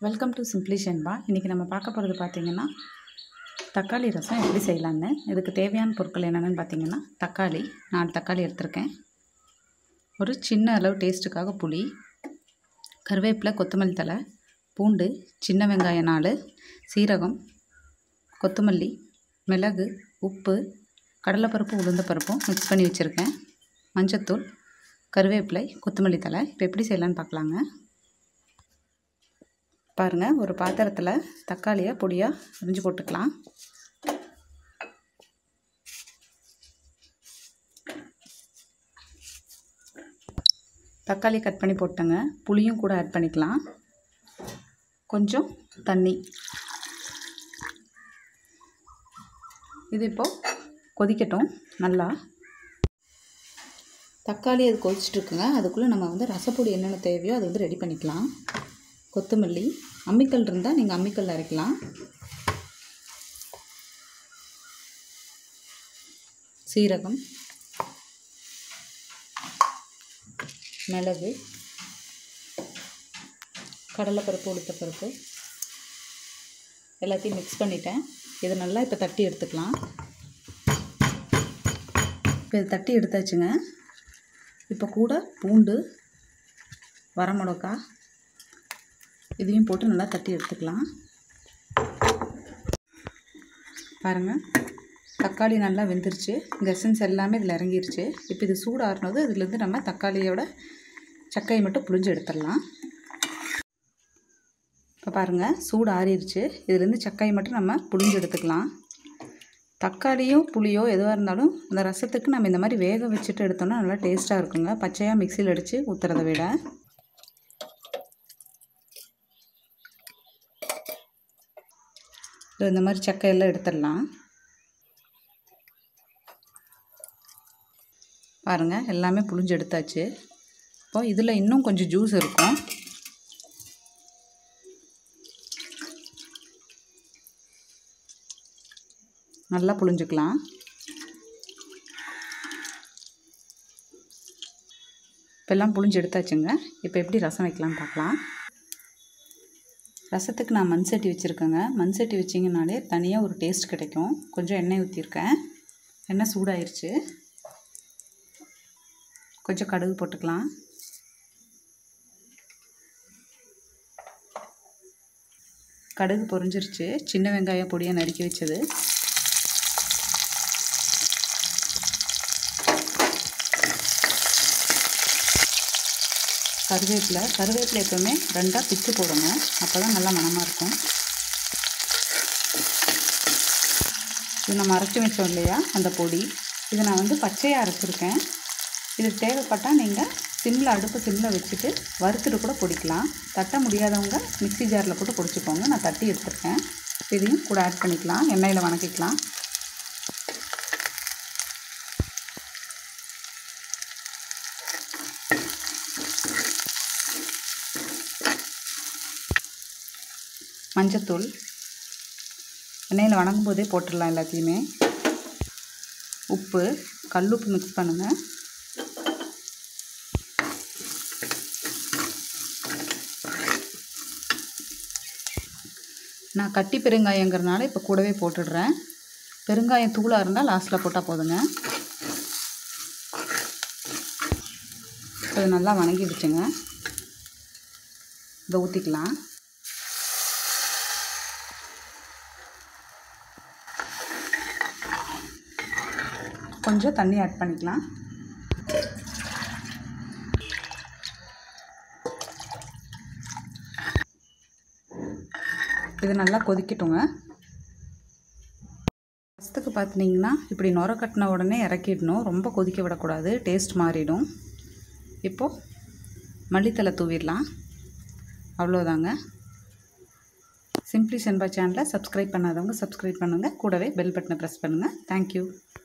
welcome to simply ஷென்பா இன்றைக்கி நம்ம பார்க்க போகிறது பார்த்திங்கன்னா தக்காளி ரசம் எப்படி செய்யலான்னு இதுக்கு தேவையான பொருட்கள் என்னென்னு பார்த்தீங்கன்னா தக்காளி நாலு தக்காளி எடுத்திருக்கேன் ஒரு சின்ன அளவு டேஸ்ட்டுக்காக புளி கருவேப்பிலை கொத்தமல்லி தழை பூண்டு சின்ன வெங்காயம் நாலு சீரகம் கொத்தமல்லி மிளகு உப்பு கடலைப்பருப்பு உளுந்தப்பருப்பும் மிக்ஸ் பண்ணி வச்சுருக்கேன் மஞ்சத்தூள் கருவேப்பிலை கொத்தமல்லி தழை இப்போ எப்படி செய்யலான்னு பார்க்கலாங்க பாருங்கள் ஒரு பாத்திரத்தில் தக்காளியை பொடியாக அரிஞ்சு போட்டுக்கலாம் தக்காளி கட் பண்ணி போட்டேங்க புளியும் கூட ஆட் பண்ணிக்கலாம் கொஞ்சம் தண்ணி இது இப்போது கொதிக்கட்டும் நல்லா தக்காளி அது கொதிச்சிட்ருக்குங்க அதுக்குள்ளே நம்ம வந்து ரசப்பொடி என்னென்ன தேவையோ அது வந்து ரெடி பண்ணிக்கலாம் கொத்தமல்லி அம்மிக்கல் இருந்தால் நீங்கள் அம்மிக்கல் அரைக்கலாம் சீரகம் மிளகு கடலைப்பருப்பு உளுத்தப்பருப்பு எல்லாத்தையும் மிக்ஸ் பண்ணிட்டேன் இதை நல்லா இப்போ தட்டி எடுத்துக்கலாம் இப்போ இது தட்டி எடுத்தாச்சுங்க இப்போ கூட பூண்டு வரமிளகா இதையும் போட்டு நல்லா தட்டி எடுத்துக்கலாம் பாருங்கள் தக்காளி நல்லா வெந்துருச்சு இந்த எசன்ஸ் எல்லாமே இதில் இறங்கிருச்சு இப்போ இது சூடாறுனது இதுலேருந்து நம்ம தக்காளியோட சக்கையை மட்டும் புழிஞ்சு எடுத்துடலாம் இப்போ பாருங்கள் சூடு ஆறிடுச்சு இதுலேருந்து சக்கையை மட்டும் நம்ம புழிஞ்சு எடுத்துக்கலாம் தக்காளியோ புளியோ எதுவாக இருந்தாலும் அந்த ரசத்துக்கு நம்ம இந்த மாதிரி வேக வச்சுட்டு எடுத்தோம்னா நல்லா டேஸ்ட்டாக இருக்குங்க பச்சையாக மிக்சியில் அடித்து ஊற்றுறத விட இந்த மாதிரி சக்கையெல்லாம் எடுத்துடலாம் பாருங்கள் எல்லாமே புளிஞ்சு எடுத்தாச்சு இப்போ இதில் இன்னும் கொஞ்சம் ஜூஸ் இருக்கும் நல்லா புளிஞ்சுக்கலாம் இப்போ எல்லாம் புளிஞ்சு எடுத்தாச்சுங்க இப்போ எப்படி ரசம் வைக்கலான்னு பார்க்கலாம் ரசத்துக்கு நான் மண் சட்டி வச்சுருக்கேங்க மண் சட்டி வச்சிங்கனாலே தனியாக ஒரு டேஸ்ட் கிடைக்கும் கொஞ்சம் எண்ணெய் ஊற்றிருக்கேன் எண்ணெய் சூடாயிருச்சு கொஞ்சம் கடுகு போட்டுக்கலாம் கடுகு பொரிஞ்சிருச்சு சின்ன வெங்காயம் பொடியாக நறுக்கி வச்சது கருவேப்பிலை கருவேப்பிலை எப்போவுமே ரெண்டாக பிச்சு போடுங்க அப்போ தான் நல்லா மணமாக இருக்கும் இது நம்ம அரைச்சி வச்சோம் இல்லையா அந்த பொடி இதை நான் வந்து பச்சையாக அரைச்சிருக்கேன் இது தேவைப்பட்டால் நீங்கள் சிம்மில் அடுப்பு சிம்மில் வச்சுட்டு வறுத்துட்டு கூட பொடிக்கலாம் தட்ட முடியாதவங்க மிக்சி ஜாரில் போட்டு பொடிச்சுக்கோங்க நான் தட்டி எடுத்துருக்கேன் இதையும் கூட ஆட் பண்ணிக்கலாம் எண்ணெயில் வணக்கிக்கலாம் மஞ்சத்தூள் எண்ணெயில் வணங்கும் போதே போட்டுடலாம் எல்லாத்தையுமே உப்பு கல்லுப்பு மிக்ஸ் பண்ணுங்கள் நான் கட்டி பெருங்காயங்கிறனால இப்போ கூடவே போட்டுடுறேன் பெருங்காயம் தூளாக இருந்தால் லாஸ்ட்டில் போட்டால் போதுங்க இது நல்லா வணங்கிடுச்சுங்க இதை ஊற்றிக்கலாம் கொஞ்சம் தண்ணி ஆட் பண்ணிக்கலாம் இது நல்லா கொதிக்கட்டுங்க ஃபஸ்ட்டுக்கு பார்த்திங்கன்னா இப்படி நுர கட்டின உடனே இறக்கிடணும் ரொம்ப கொதிக்க விடக்கூடாது டேஸ்ட் மாறிடும் இப்போது மல்லித்தலை தூவிடலாம் அவ்வளோதாங்க சிம்ப்ளி சென்பா சேனலை சப்ஸ்கிரைப் பண்ணாதவங்க சப்ஸ்கிரைப் பண்ணுங்கள் கூடவே பெல் பட்டனை ப்ரெஸ் பண்ணுங்கள் தேங்க்யூ